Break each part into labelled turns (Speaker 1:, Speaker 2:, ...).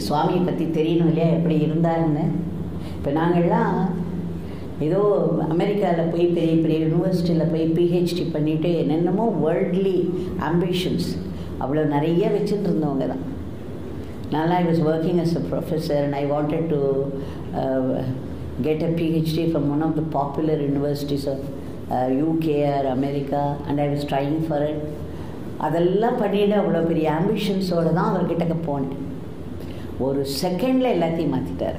Speaker 1: சுவாமியை பற்றி தெரியணும் இல்லையா எப்படி இருந்தாருன்னு இப்போ நாங்கள்லாம் ஏதோ அமெரிக்காவில் போய் பெரிய பெரிய யூனிவர்சிட்டியில் போய் பிஹெச்டி பண்ணிவிட்டு என்னென்னமோ வேர்ல்ட்லி ஆம்பிஷன்ஸ் அவ்வளோ நிறைய வச்சுட்டு இருந்தவங்க தான் நான் I was working as a professor and I wanted to get a PhD from one of the popular universities of UK or America and I was trying for it அதெல்லாம் பண்ணிட்டு அவ்வளோ பெரிய ஆம்பிஷன்ஸோடு தான் அவர்கிட்ட போனேன் ஒரு செகண்டில் எல்லாத்தையும் மாற்றிட்டார்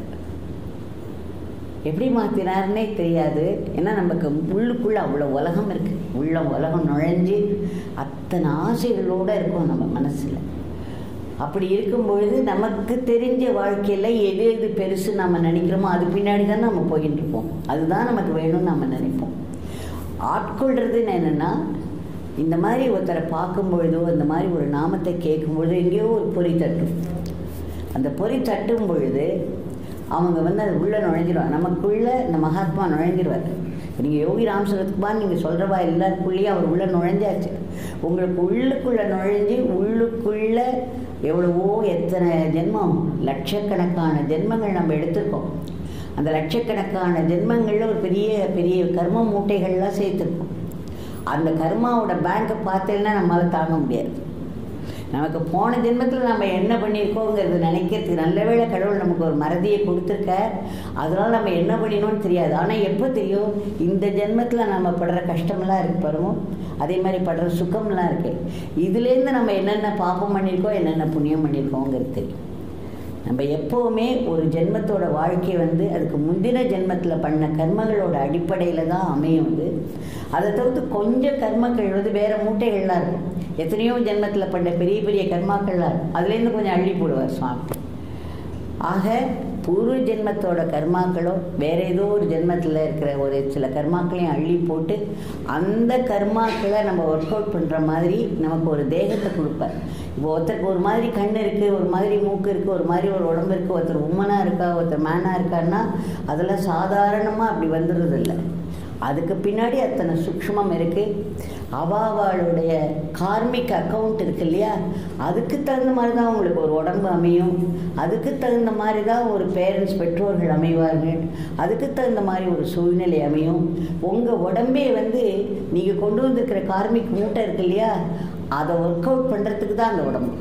Speaker 1: எப்படி மாற்றினாருன்னே தெரியாது ஏன்னா நமக்கு உள்ளுக்குள்ளே அவ்வளோ உலகம் இருக்குது உள்ள உலகம் நுழைஞ்சு அத்தனை ஆசைகளோடு இருக்கும் நம்ம மனசில் அப்படி இருக்கும் பொழுது நமக்கு தெரிஞ்ச வாழ்க்கையில் எது எது பெருசு நம்ம நினைக்கிறோமோ அது பின்னாடி தான் நம்ம போயிட்டு இருப்போம் அதுதான் நமக்கு வேணும்னு நம்ம நினைப்போம் ஆட்கொள்றதுன்னு என்னென்னா இந்த மாதிரி ஒருத்தரை பார்க்கும் பொழுதோ இந்த மாதிரி ஒரு நாமத்தை கேட்கும் பொழுது எங்கேயோ ஒரு பொறி தட்டும் அந்த பொறி தட்டும் பொழுது அவங்க வந்து அது உள்ளே நுழைஞ்சிருவாங்க நமக்குள்ளே இந்த மகாத்மா நுழைஞ்சிருவார் நீங்கள் யோகி ராம் சரத்குமார் நீங்கள் சொல்கிறவா எல்லாருக்குள்ளேயும் அவர் உள்ளே நுழைஞ்சாச்சு உங்களுக்கு உள்ளுக்குள்ளே நுழைஞ்சு உள்ளுக்குள்ளே எவ்வளவோ எத்தனை ஜென்மம் லட்சக்கணக்கான ஜென்மங்கள் நம்ம எடுத்திருக்கோம் அந்த லட்சக்கணக்கான ஜென்மங்களில் ஒரு பெரிய பெரிய கர்ம மூட்டைகள்லாம் சேர்த்துருக்கோம் அந்த கர்மாவோட பேங்கை பார்த்தேன்னா நம்மளால் தாங்க முடியாது நமக்கு போன ஜென்மத்தில் நம்ம என்ன பண்ணியிருக்கோங்கிறது நினைக்கிறதுக்கு நல்ல வேளை கடவுள் நமக்கு ஒரு மறதியை கொடுத்துருக்க அதனால் நம்ம என்ன பண்ணினோம்னு தெரியாது ஆனால் எப்போ தெரியும் இந்த ஜென்மத்தில் நம்ம படுற கஷ்டமெல்லாம் இருக்கு பாருங்க அதே மாதிரி படுற சுகம்லாம் இருக்கு இதுலேருந்து நம்ம என்னென்ன பாப்பம் பண்ணியிருக்கோம் என்னென்ன புண்ணியம் பண்ணியிருக்கோங்கிறது தெரியும் நம்ம எப்போவுமே ஒரு ஜென்மத்தோட வாழ்க்கை வந்து அதுக்கு முந்தின ஜென்மத்தில் பண்ண கர்மங்களோட அடிப்படையில் தான் அமையும் அது அதை தவிர்த்து கொஞ்சம் கர்மங்கள் வந்து வேறு மூட்டைகள்லாம் இருக்கும் எத்தனையோ ஜென்மத்தில் பண்ண பெரிய பெரிய கர்மாக்கள்லாம் இருக்கும் அதுலேருந்து கொஞ்சம் அள்ளி போடுவார் சுவாமி ஆக பூர்வ ஜென்மத்தோட கர்மாக்களோ வேற ஏதோ ஒரு ஜென்மத்தில் இருக்கிற ஒரு சில கர்மாக்களையும் அள்ளி போட்டு அந்த கர்மாக்களை நம்ம ஒர்க் அவுட் பண்ணுற மாதிரி நமக்கு ஒரு தேகத்தை கொடுப்பார் இப்போ ஒருத்தருக்கு ஒரு மாதிரி கண் இருக்குது ஒரு மாதிரி மூக்கு இருக்குது ஒரு மாதிரி ஒரு உடம்பு இருக்குது ஒருத்தர் உமனாக இருக்கா ஒருத்தர் மேனாக இருக்கான்னா அதெல்லாம் சாதாரணமாக அப்படி வந்துடுறது இல்லை அதுக்கு பின்னாடி அத்தனை சூக்ஷ்மம் இருக்குது அவாவாளுடைய கார்மிக் அக்கௌண்ட் இருக்கு இல்லையா அதுக்கு தகுந்த மாதிரி தான் உங்களுக்கு ஒரு உடம்பு அமையும் அதுக்கு தகுந்த மாதிரி தான் ஒரு பேரண்ட்ஸ் பெற்றோர்கள் அமைவார்கள் அதுக்கு தகுந்த மாதிரி ஒரு சூழ்நிலை அமையும் உங்கள் உடம்பே வந்து நீங்கள் கொண்டு வந்திருக்கிற கார்மிக் மூட்டை இருக்கு இல்லையா அதை ஒர்க் அவுட் பண்ணுறதுக்கு தான் அந்த உடம்பு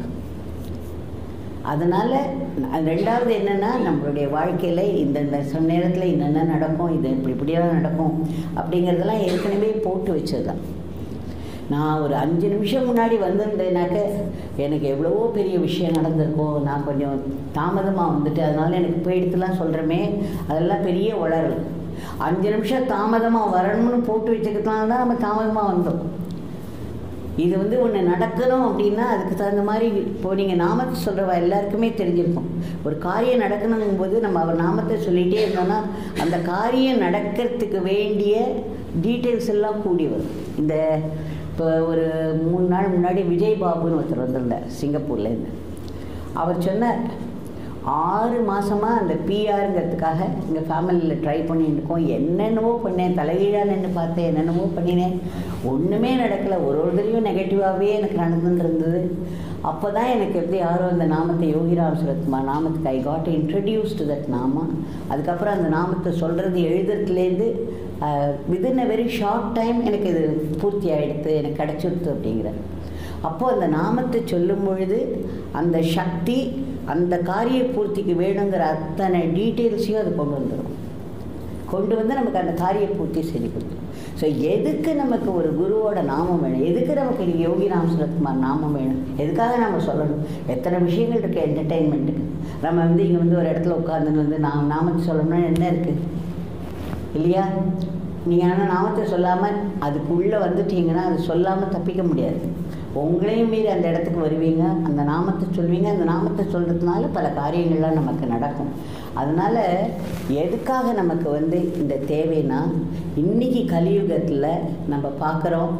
Speaker 1: அதனால் ரெண்டாவது என்னென்னா நம்மளுடைய வாழ்க்கையில் இந்தந்த சில நேரத்தில் என்னென்ன நடக்கும் இது இப்படி இப்படியெல்லாம் நடக்கும் அப்படிங்கிறதெல்லாம் ஏற்கனவே போட்டு வச்சது தான் நான் ஒரு அஞ்சு நிமிஷம் முன்னாடி வந்திருந்தேனாக்க எனக்கு எவ்வளவோ பெரிய விஷயம் நடந்திருக்கும் நான் கொஞ்சம் தாமதமாக வந்துட்டு அதனால எனக்கு போயிடுத்துலாம் சொல்கிறேமே அதெல்லாம் பெரிய உளறல் அஞ்சு நிமிஷம் தாமதமாக வரணும்னு போட்டு வச்சுக்கிறதுனால தான் நம்ம தாமதமாக வந்தோம் இது வந்து ஒன்று நடக்கணும் அப்படின்னா அதுக்கு தகுந்த மாதிரி இப்போ நீங்கள் நாமத்தை சொல்கிறவா எல்லாருக்குமே தெரிஞ்சிருக்கும் ஒரு காரியம் நடக்கணுங்கும் போது நம்ம அவர் நாமத்தை சொல்லிகிட்டே இருந்தோம்னா அந்த காரியம் நடக்கிறதுக்கு வேண்டிய டீட்டெயில்ஸ் எல்லாம் கூடி வரும் இந்த இப்போ ஒரு மூணு நாள் முன்னாடி விஜய் பாபுன்னு ஒருத்தர் வந்திருந்தார் சிங்கப்பூர்லேருந்து அவர் சொன்னார் ஆறு மாதமாக அந்த பிஆருங்கிறதுக்காக எங்கள் ஃபேமிலியில் ட்ரை பண்ணிட்டு இருக்கோம் என்னென்னவோ பண்ணேன் தலைகீழாக நின்று பார்த்தேன் என்னென்னவோ பண்ணினேன் ஒன்றுமே நடக்கலை ஒரு ஒரு தடவையும் நெகட்டிவாகவே எனக்கு நடந்துட்டு இருந்தது அப்போ தான் எனக்கு எப்படி யாரோ அந்த நாமத்தை யோகிராம் சுரத்குமார் நாமத்துக்கு I got introduce to that நாமா அதுக்கப்புறம் அந்த நாமத்தை சொல்கிறது எழுதுறதுலேருந்து within a very short time எனக்கு இது பூர்த்தி ஆகிடுது எனக்கு கிடச்சிடுது அப்படிங்கிற அப்போது அந்த நாமத்தை சொல்லும் பொழுது அந்த சக்தி அந்த காரிய பூர்த்திக்கு வேணுங்கிற அத்தனை டீட்டெயில்ஸையும் அது கொண்டு வந்துடும் கொண்டு வந்து நமக்கு அந்த காரிய பூர்த்தி செஞ்சு கொடுத்துரும் ஸோ எதுக்கு நமக்கு ஒரு குருவோட நாமம் வேணும் எதுக்கு நமக்கு இங்கே யோகி ராம் சுரத்குமார் நாமம் வேணும் எதுக்காக நம்ம சொல்லணும் எத்தனை விஷயங்கள் இருக்குது என்டர்டெயின்மெண்ட்டுக்கு நம்ம வந்து இங்கே வந்து ஒரு இடத்துல உட்காந்துன்னு வந்து நாம் நாமத்தை சொல்லணும்னா என்ன இருக்குது இல்லையா நீங்கள் ஆனால் நாமத்தை சொல்லாமல் அதுக்குள்ளே வந்துட்டீங்கன்னா அது சொல்லாமல் தப்பிக்க முடியாது உங்களையும் மீறி அந்த இடத்துக்கு வருவீங்க அந்த நாமத்தை சொல்வீங்க அந்த நாமத்தை சொல்கிறதுனால பல காரியங்கள்லாம் நமக்கு நடக்கும் அதனால் எதுக்காக நமக்கு வந்து இந்த தேவைன்னா இன்றைக்கி கலியுகத்தில் நம்ம பார்க்குறோம்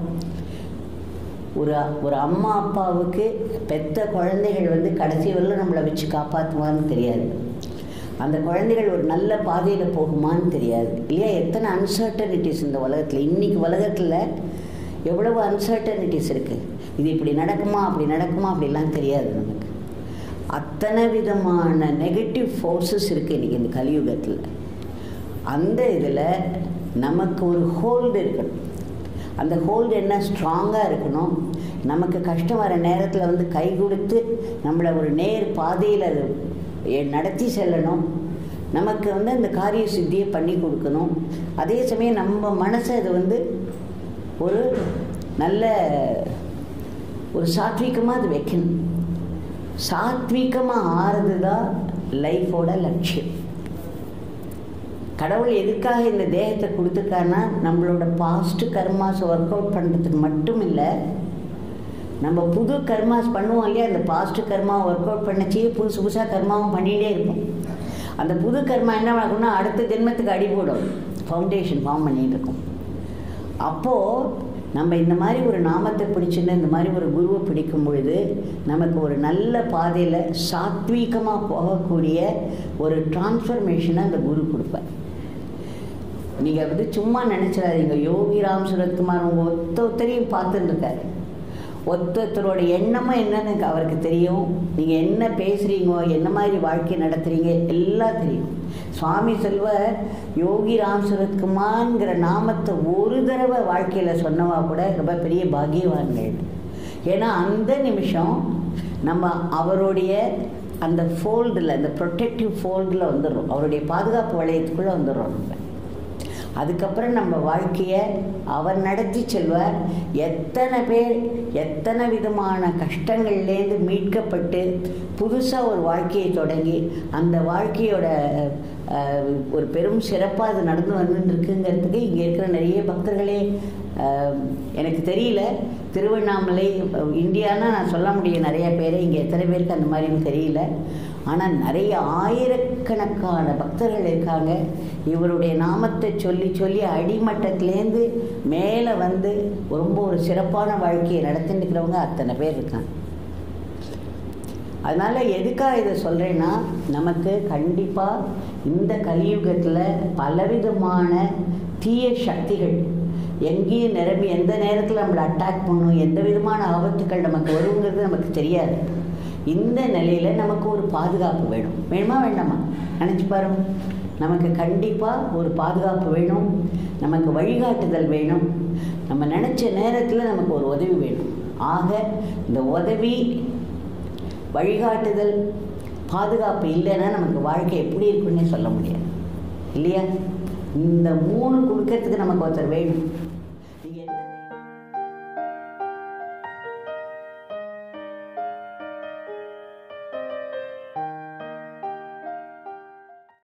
Speaker 1: ஒரு ஒரு அம்மா அப்பாவுக்கு பெத்த குழந்தைகள் வந்து கடைசி வரலும் நம்மளை வச்சு காப்பாற்றுவான்னு தெரியாது அந்த குழந்தைகள் ஒரு நல்ல பாதையில் போகுமான்னு தெரியாது இல்லையா எத்தனை அன்சர்டனிட்டிஸ் இந்த உலகத்தில் இன்றைக்கி உலகத்தில் எவ்வளவு அன்சர்டனிட்டிஸ் இருக்குது இது இப்படி நடக்குமா அப்படி நடக்குமா அப்படிலாம் தெரியாது நமக்கு அத்தனை விதமான நெகட்டிவ் ஃபோர்ஸஸ் இருக்குது இன்றைக்கி இந்த கலியுகத்தில் அந்த இதில் நமக்கு ஒரு ஹோல்டு இருக்கணும் அந்த ஹோல்டு என்ன ஸ்ட்ராங்காக இருக்கணும் நமக்கு கஷ்டம் வர நேரத்தில் வந்து கை கொடுத்து நம்மளை ஒரு நேர் பாதையில் அது எ- நடத்தி செல்லணும் நமக்கு வந்து அந்த காரிய சித்தியை பண்ணி கொடுக்கணும் அதே சமயம் நம்ம மனசை அது வந்து ஒரு நல்ல ஒரு சாத்வீகமாக அது வைக்கணும் சாத்வீகமாக ஆறுது தான் லைஃபோட லட்சியம் கடவுள் எதுக்காக இந்த தேகத்தை கொடுத்துருக்காருன்னா நம்மளோட பாஸ்ட் கர்மாஸ் ஒர்க் அவுட் பண்ணுறதுக்கு மட்டும் இல்லை நம்ம புது கர்மாஸ் பண்ணுவோம் இல்லையா அந்த பாஸ்ட் கர்மா ஒர்க் அவுட் பண்ணச்சே புதுசு புதுசாக கர்மாவும் பண்ணிகிட்டே இருப்போம் அந்த புது கர்மா என்ன ஆகும்னா அடுத்த ஜென்மத்துக்கு அடிபடும் ஃபவுண்டேஷன் ஃபார்ம் பண்ணிட்டு இருக்கும் அப்போது நம்ம இந்த மாதிரி ஒரு நாமத்தை பிடிச்சுன்னு இந்த மாதிரி ஒரு குருவை பிடிக்கும் பொழுது நமக்கு ஒரு நல்ல பாதையில் சாத்வீகமாக போகக்கூடிய ஒரு டிரான்ஸ்ஃபர்மேஷனை அந்த குரு கொடுப்பார் நீங்கள் வந்து சும்மா நினச்சிடாதீங்க யோகி ராம் சுரத்குமார் உங்கள் ஒத்த ஒத்தரையும் பார்த்துட்டு இருக்காரு ஒத்தொத்தரோட எண்ணமும் என்னன்னு அவருக்கு தெரியும் நீங்கள் என்ன பேசுகிறீங்க என்ன மாதிரி வாழ்க்கை நடத்துகிறீங்க எல்லாம் தெரியும் சுவாமி செல்வர் யோகி ராம் சுரத்குமார்ங்கிற நாமத்தை ஒரு தடவை வாழ்க்கையில் சொன்னவா கூட ரொம்ப பெரிய பாக்கியவான்கள் ஏன்னா அந்த நிமிஷம் நம்ம அவருடைய அந்த ஃபோல்டில் அந்த ப்ரொடெக்டிவ் ஃபோல்டில் வந்துடுறோம் அவருடைய பாதுகாப்பு வளையத்துக்குள்ளே வந்துடுறோம் நம்ம அதுக்கப்புறம் நம்ம வாழ்க்கையை அவர் நடத்தி செல்வார் எத்தனை பேர் எத்தனை விதமான கஷ்டங்கள்லேருந்து மீட்கப்பட்டு புதுசாக ஒரு வாழ்க்கையை தொடங்கி அந்த வாழ்க்கையோட அஹ், ஒரு பெரும் சிறப்பாக அது நடந்து வந்துட்டு இருக்குங்கிறதுக்கு இங்கே இருக்கிற நிறைய பக்தர்களே அஹ், எனக்கு தெரியல திருவண்ணாமலை அஹ், இந்தியான்னா நான் சொல்ல முடியும் நிறைய பேர் இங்கே எத்தனை பேருக்கு அந்த மாதிரின்னு தெரியல ஆனால் நிறைய ஆயிரக்கணக்கான பக்தர்கள் இருக்காங்க இவருடைய நாமத்தை சொல்லி சொல்லி அடிமட்டத்திலேருந்து மேலே வந்து ரொம்ப ஒரு சிறப்பான வாழ்க்கையை நடத்திட்டு இருக்கிறவங்க அத்தனை பேர் இருக்காங்க அதனால் எதுக்காக இதை சொல்கிறேன்னா நமக்கு கண்டிப்பாக இந்த கலியுகத்தில் பலவிதமான தீய சக்திகள் எங்கேயும் நிரம்பி எந்த நேரத்தில் நம்மளை அட்டாக் பண்ணும் எந்த விதமான ஆபத்துக்கள் நமக்கு வருங்கிறது நமக்கு தெரியாது இந்த நிலையில் நமக்கு ஒரு பாதுகாப்பு வேணும் வேணுமா வேண்டாமா நினச்சி பாருங்க நமக்கு கண்டிப்பாக ஒரு பாதுகாப்பு வேணும் நமக்கு வழிகாட்டுதல் வேணும் நம்ம நினச்ச நேரத்தில் நமக்கு ஒரு உதவி வேணும் ஆக இந்த உதவி வழிகாட்டுதல் பாதுகாப்பு இல்லைன்னா நமக்கு வாழ்க்கை எப்படி இருக்குன்னே சொல்ல முடியாது இல்லையா இந்த மூணு கொடுக்கறதுக்கு நமக்கு ஒருத்தர் வேணும்